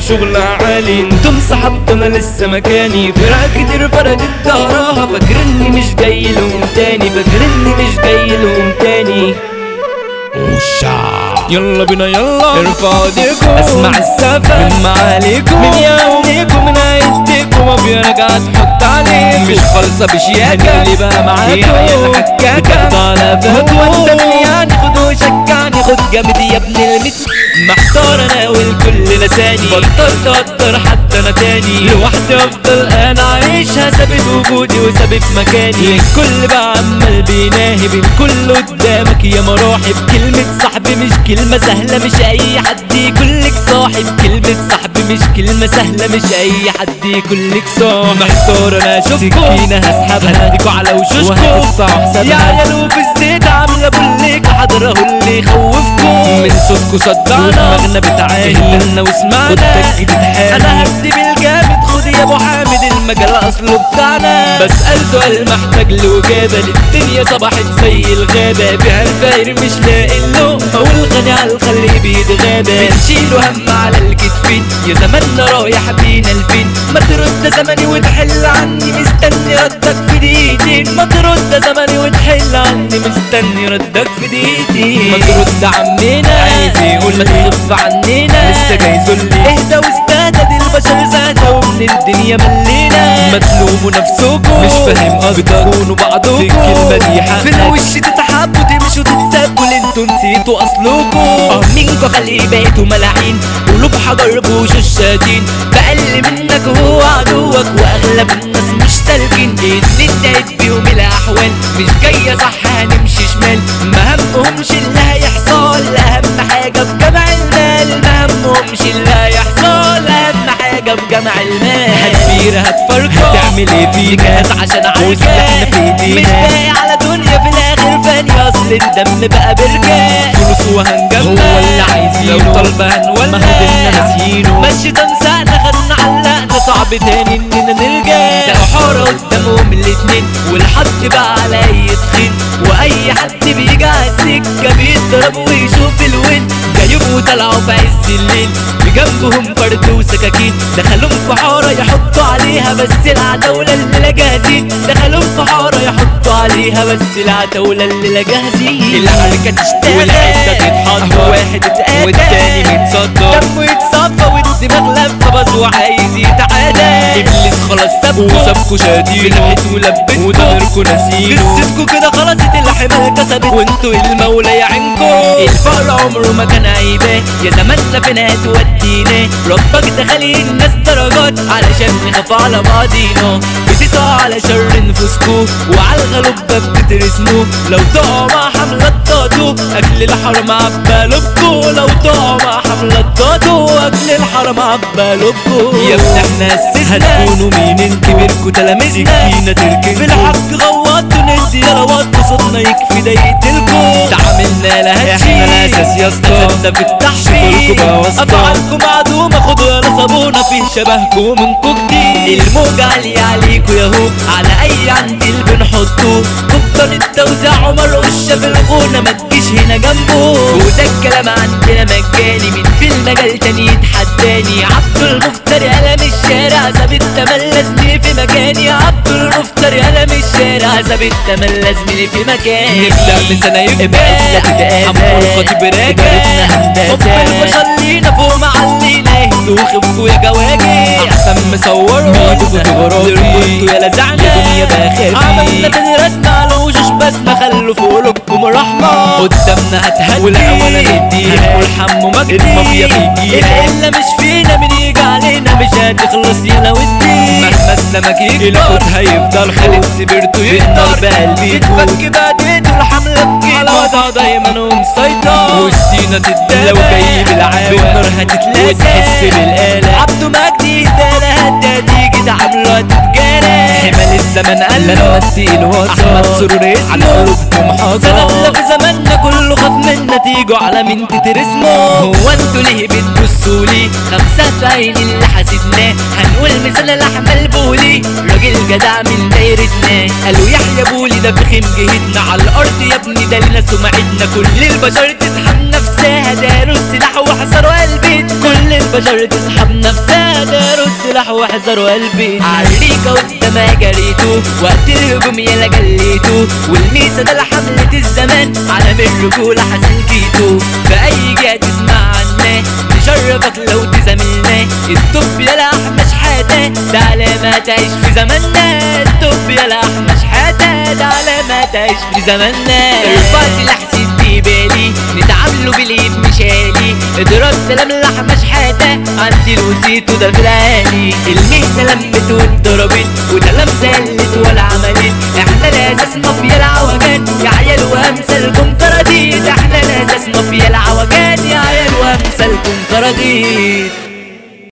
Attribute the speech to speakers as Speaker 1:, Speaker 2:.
Speaker 1: وشغلها عالي انتم صحبت انا لسه مكاني فرق كتير فردت ظهرها فاكرني مش جاي لهم تاني فاكرني مش جاي لهم تاني يلا بينا يلا ارفعوا ايديكم اسمع السفر من معاليكم من يوميكم من عيدتكم وفي رجعة تحط عليكم مش خالصة بشياكة اللي بقى معاكم يا عيال حكاكة على ودني يعني خد وشجعني خد جامد يا ابن المت محتار انا والكل لساني بطلت اتوتر حتى انا تاني لوحدي افضل انا عايشها ثابت وجودي وثابت مكاني الكل بقى عمال بيناهي بالكل قدامك يا مراحب كلمة صاحبي مش كلمة سهلة مش اي حد يكلك صاحب كلمة صاحبي مش كلمة سهلة مش اي حد يكلك صاحب محتار انا اشوفكم سكينة هسحبها هديكوا على وشوشكم وهتدفعوا حسابها يا عيال وفي الزيت عاملة بقولك حضره اللي يخوفكم من صوتكم صدعنا دماغنا بتعاني اهدنا واسمعنا خدك تتحامي انا هبدي بالجامد خد يا ابو حامد المجال اصله بتاعنا بسأل سؤال محتاج له اجابة للدنيا صبحت زي الغابة فيها الفقير مش لاقي اللقمة والغني على الخلي بيتغابى بنشيله هم على الكتفين يا زماننا رايح بينا الفين ما ترد زمني وتحل عني مستني ردك في دقيقتين ما ترد زمني وتحل عني مستني ردك في دقيقتين ما ترد عمنا عايز يقول ما تخف عننا لسه جاي ذلي اهدى واستهدى دي البشر زادة ومن الدنيا ملينا ما تلوموا نفسكم مش فاهم قصدك تكونوا بعضكم في الكلمة دي حق في الوش تتحبوا تمشوا تتسابوا اللي انتوا نسيتوا اصلكم اه منكوا خلي بقيتوا ملاعين قلوب حجر بوشوش شادين بقل منك هو عدوك واغلب الناس مش سالكين ان انتهت بيهم الاحوال مش جايه صح هنمشي شمال ما همهمش اللي هيحصل اهم حاجه في جمع المال ما همهمش اللي هيحصل اهم حاجه في جمع المال هتبير هتفرقع هتعمل ايه فيك جاهز عشان عايزاك في ايدينا مش باقي على دنيا في الاخر فاني اصل الدم بقى برجع فلوس وهنجمع هو اللي عايزينه لو طالبه هنولع ما هو دينا ناسيينه ماشي تمسحنا خدنا علقنا صعب تاني اننا نرجع ساقوا حارة قدامهم الاتنين والحد بقى على اي تخين واي حد بيجي على السكة بيضرب ويشوف الوين جايبوا طلعوا في عز الليل بجنبهم فرد وسكاكين دخلوا في حارة يحطوا عليها بس العتاولة اللي لا جاهزين دخلوا في حارة يحطوا عليها بس العتاولة اللي لا جاهزين العركة تشتغل والعدة تتحط واحد اتقاتل والتاني بيتصدر دمه يتصفى والدماغ لفة بس وعايز يتعادى ابليس خلاص سابكوا وسابكوا شادين فرحت ولبسكوا وضميركوا ناسينه قصتكوا كده خلصت الحمال كسبت وانتوا المولى يعينكوا الفقر عمره ما كان عيباه يا زماننا فين هتودينا ربك دخلي الناس درجات علشان نخاف على بعضينا بتسعوا على شر نفوسكوا وعلى الغلوب ده بتترسموا لو تقعوا مع حملة طاطو اكل الحرام عبالكوا لو تقعوا مع حملة طاطو اكل الحرام عبالكوا يا ابن احنا اسسنا هتكونوا مين انت بينكوا تلاميذنا سكينة تركنكوا في الحق غوطوا ندي يلوطوا صوتنا يكفي ده يقتلكوا تعاملنا لها احنا الاساس يا اسطى اساسنا في التحفيل افعالكم معدومة خدوا يا صابونة فيه شبهكم منكوا كتير الموجة عالية عليكوا ياهو على اي عنديل بنحطوه كبر التوزيع عمر وشة في الغونة ما تجيش هنا جنبه وده الكلام عندنا مجاني مين في المجال تاني يتحداني عبد المفتري قلم الشارع ثابت تملسني في مكاني عبد المفتري قلم الشارع ثابت تملسني في مكاني نبدأ من سنة يبقى حمو الخطيب راجع حب البشر لينا فوق معلينا اهدوا وخفوا يا جواجي احسن مصور ميدو فوتوغرافي يا لزعني يا دنيا بخافي عملنا تاني رسمة على وشوش بسمة خلوا في قلوبكم رحمة قدامنا هتهدي والأولى نديها والحمو مجدي المافيا بيجيها القلة مش فينا من يجي علينا مش هتخلص يلا ودي مهما السمك يكبر الحوت هيفضل خالد سبرته يقدر بقلبي يتفك بعد ايده الحملة بكيده على وضع دايما ومسيطر وسطينا تتدلع لو جاي بالعاوة بالنار هتتلاسى وتحس بالآلة عبده مجدي هدالة هدادي جد عامله هتتجارى حمال الزمن قال لما التقيل وصل احمد سرور اسمه على قلوبكم حاضر سندنا في زماننا كله خاف منا تيجوا على مين تترسموا هو انتوا ليه بتبصوا لي خمسة في عين اللي حسدناه هنقول مثال الاحمال بولي راجل جدع من دايرتنا قالوا يحيى بولي ده في خيم جهتنا على الارض يا ابني ده لنا سمعتنا كل البشر تسحب نفسها داروا السلاح وحصروا البيت كل البشر تسحب نفسها داروا السلاح واحذروا قلبي عريكة قدامها جريتو وقت الهجوم يلا جليتو والميسة ده لحملة الزمان علم الرجولة حسنتيتو في أي جهة تسمع عنا نشرفك لو تزاملنا الطب يلا أحمى شحاتة ده علامة تعيش في زماننا الطب يلا أحمى شحاتة ده علامة تعيش في زماننا ارفع سلاح ستي بالي نتعاملوا بالايد مشالي اضرب سلام لحمة شحاتة عندي الوسيط وده في العالي المهنة لمت واتضربت وده لم زلت ولا عملت احنا الاساس مافيا العوجات يا عيال وامثالكم كراديد احنا الاساس مافيا العوجات يا عيال وامثالكم كراديد